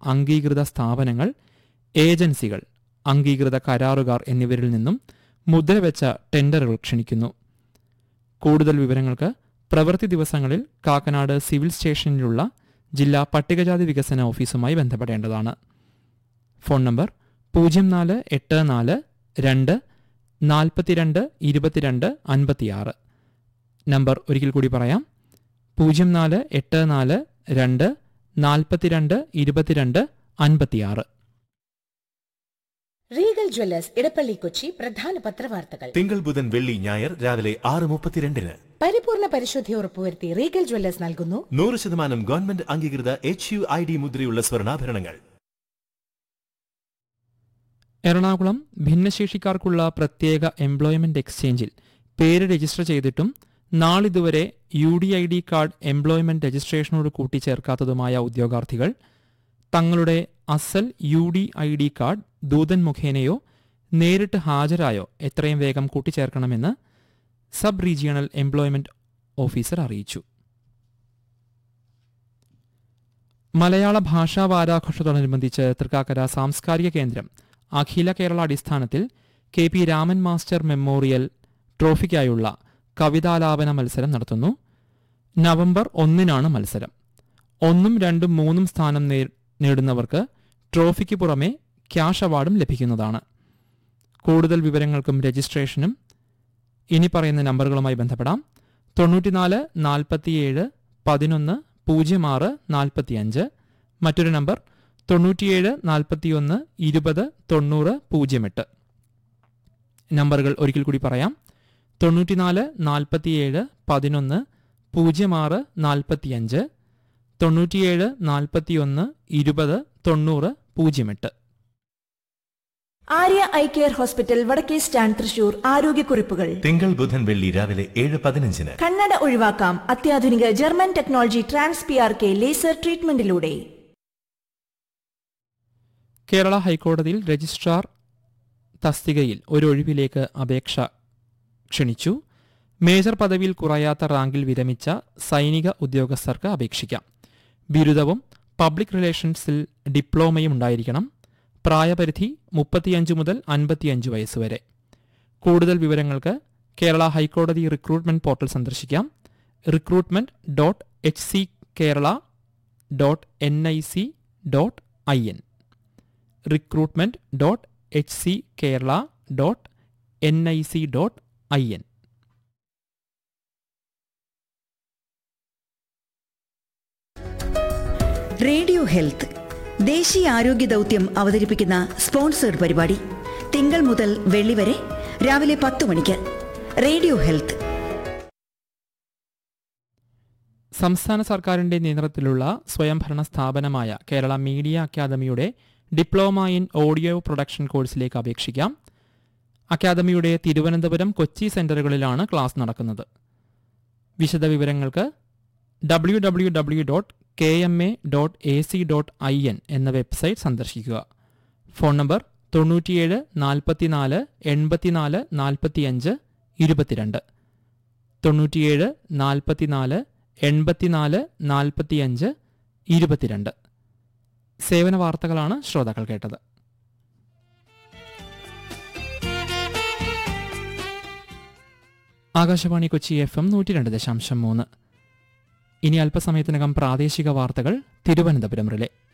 അംഗീകൃത സ്ഥാപനങ്ങൾ ഏജൻസികൾ അംഗീകൃത കരാറുകാർ എന്നിവരിൽ നിന്നും മുദ്രവെച്ച ടെൻഡറുകൾ ക്ഷണിക്കുന്നു കൂടുതൽ വിവരങ്ങൾക്ക് പ്രവൃത്തി ദിവസങ്ങളിൽ കാക്കനാട് സിവിൽ സ്റ്റേഷനിലുള്ള ജില്ലാ പട്ടികജാതി വികസന ഓഫീസുമായി ബന്ധപ്പെടേണ്ടതാണ് ഫോൺ നമ്പർ പൂജ്യം നാല് എട്ട് നാല് രണ്ട് നാൽപ്പത്തിരണ്ട് ഇരുപത്തിരണ്ട് അൻപത്തിയാറ് നമ്പർ ഒരിക്കൽ കൂടി പറയാം പൂജ്യം നാല് എട്ട് നാല് രണ്ട് നാൽപ്പത്തിരണ്ട് ഇരുപത്തിരണ്ട് അൻപത്തിയാറ് റീഗൽ ജ്വല്ലേഴ്സ് ഇടപ്പള്ളി കൊച്ചി പ്രധാന പത്രവാർത്തകൾ തിങ്കൾ ബുധൻ വെള്ളി ഞായർ രാവിലെ ആറ് മുപ്പത്തിരണ്ടിന് പരിപൂർണ പരിശുദ്ധി ഉറപ്പുവരുത്തി റീഗൽ ജ്വല്ലേഴ്സ് നൽകുന്നു നൂറ് ശതമാനം ഗവൺമെന്റ് അംഗീകൃത എച്ച് യു ഐ ഡി മുദ്രയുള്ള സ്വർണ്ണാഭരണങ്ങൾ എറണാകുളം ഭിന്നശേഷിക്കാർക്കുള്ള പ്രത്യേക എംപ്ലോയ്മെന്റ് എക്സ്ചേഞ്ചിൽ പേര് രജിസ്റ്റർ ചെയ്തിട്ടും നാളിതുവരെ U D I D card employment രജിസ്ട്രേഷനോട് കൂട്ടിച്ചേർക്കാത്തതുമായ ഉദ്യോഗാർത്ഥികൾ തങ്ങളുടെ അസൽ U D I D card ദൂതൻ മുഖേനയോ നേരിട്ട് ഹാജരായോ എത്രയും വേഗം കൂട്ടിച്ചേർക്കണമെന്ന് സബ് റീജിയണൽ എംപ്ലോയ്മെന്റ് ഓഫീസർ അറിയിച്ചു മലയാള ഭാഷാ വാരാഘോഷത്തോടനുബന്ധിച്ച് തൃക്കാക്കര സാംസ്കാരിക കേന്ദ്രം അഖില കേരള അടിസ്ഥാനത്തിൽ K P Raman master memorial ട്രോഫിക്കായുള്ള കവിതാലാപന മത്സരം നടത്തുന്നു നവംബർ ഒന്നിനാണ് മത്സരം ഒന്നും രണ്ടും മൂന്നും സ്ഥാനം നേ- നേടുന്നവർക്ക് ട്രോഫിക്ക് പുറമെ ക്യാഷ് അവാർഡും ലഭിക്കുന്നതാണ് കൂടുതൽ വിവരങ്ങൾക്കും രജിസ്ട്രേഷനും ഇനി പറയുന്ന നമ്പറുകളുമായി ബന്ധപ്പെടാം തൊണ്ണൂറ്റിനാല് നാൽപ്പത്തിയേഴ് പതിനൊന്ന് പൂജ്യം ആറ് നാൽപ്പത്തിയഞ്ച് മറ്റൊരു നമ്പർ തൊണ്ണൂറ്റിയേഴ് നാൽപ്പത്തിയൊന്ന് ഇരുപത് തൊണ്ണൂറ് പൂജ്യം എട്ട് നമ്പറുകൾ ഒരിക്കൽ കൂടി പറയാം തൊണ്ണൂറ്റിനാല് നാൽപ്പത്തിയേഴ് പതിനൊന്ന് പൂജ്യം ആറ് നാൽപ്പത്തിയഞ്ച് തൊണ്ണൂറ്റിയേഴ് നാൽപ്പത്തിയൊന്ന് ഇരുപത് തൊണ്ണൂറ് പൂജ്യം എട്ട് ആര്യ ഐ കെയർ ഹോസ്പിറ്റൽ വടക്കേ സ്റ്റാൻഡ് തൃശൂർ ആരോഗ്യക്കുറിപ്പുകൾ തിങ്കൾ ബുധൻ വെള്ളി രാവിലെ ഏഴ് പതിനഞ്ചിന് കണ്ണട ഒഴിവാക്കാം അത്യാധുനിക German technology trans P R K laser ട്രീറ്റ്മെന്റിലൂടെ കേരള ഹൈക്കോടതിയിൽ രജിസ്ട്രാർ തസ്തികയിൽ ഒരു ഒഴിവിലേക്ക് അപേക്ഷ ക്ഷണിച്ചു മേജർ പദവിയിൽ കുറയാത്ത റാങ്കിൽ വിരമിച്ച സൈനിക ഉദ്യോഗസ്ഥർക്ക് അപേക്ഷിക്കാം ബിരുദവും പബ്ലിക് റിലേഷൻസിൽ ഡിപ്ലോമയും ഉണ്ടായിരിക്കണം പ്രായപരിധി മുപ്പത്തിയഞ്ച് മുതൽ അൻപത്തിയഞ്ച് വയസ്സ് വരെ കൂടുതൽ വിവരങ്ങൾക്ക് കേരള ഹൈക്കോടതി റിക്രൂട്ട്മെന്റ് പോർട്ടൽ സന്ദർശിക്കാം recruitment dot H C Kerala dot N I C dot I N recruitment dot H C Kerala dot N I C dot I N radio health ദേശീയ ആരോഗ്യ ദൗത്യം അവതരിപ്പിക്കുന്ന സ്പോൺസേഡ് പരിപാടി തിങ്കൾ മുതൽ വെള്ളി വരെ രാവിലെ പത്ത് മണിക്ക് റേഡിയോ ഹെൽത്ത് സംസ്ഥാന സർക്കാരിന്റെ നേതൃത്വത്തിലുള്ള സ്വയംഭരണ സ്ഥാപനമായ കേരള മീഡിയ അക്കാദമിയുടെ ഡിപ്ലോമ ഇൻ ഓഡിയോ പ്രൊഡക്ഷൻ കോഴ്സിലേക്ക് അപേക്ഷിക്കാം അക്കാദമിയുടെ തിരുവനന്തപുരം കൊച്ചി സെന്ററുകളിലാണ് ക്ലാസ് നടക്കുന്നത് വിശദവിവരങ്ങൾക്ക് W W W dot K M A dot A C dot I N എന്ന വെബ്സൈറ്റ് സന്ദർശിക്കുക ഫോൺ നമ്പർ തൊണ്ണൂറ്റിയേഴ് നാൽപ്പത്തിനാല് എൺപത്തിനാല് നാൽപ്പത്തിയഞ്ച് ഇരുപത്തിരണ്ട് തൊണ്ണൂറ്റിയേഴ് നാൽപ്പത്തിനാല് എൺപത്തിനാല് നാൽപ്പത്തിയഞ്ച് ഇരുപത്തിരണ്ട് സേവന വാർത്തകളാണ് ശ്രോതാക്കൾ കേട്ടത് ആകാശവാണി കൊച്ചി എഫ് എം നൂറ്റി രണ്ട് ദശാംശം മൂന്ന് ഇനി അല്പസമയത്തിനകം പ്രാദേശിക വാർത്തകൾ തിരുവനന്തപുരം റിലേ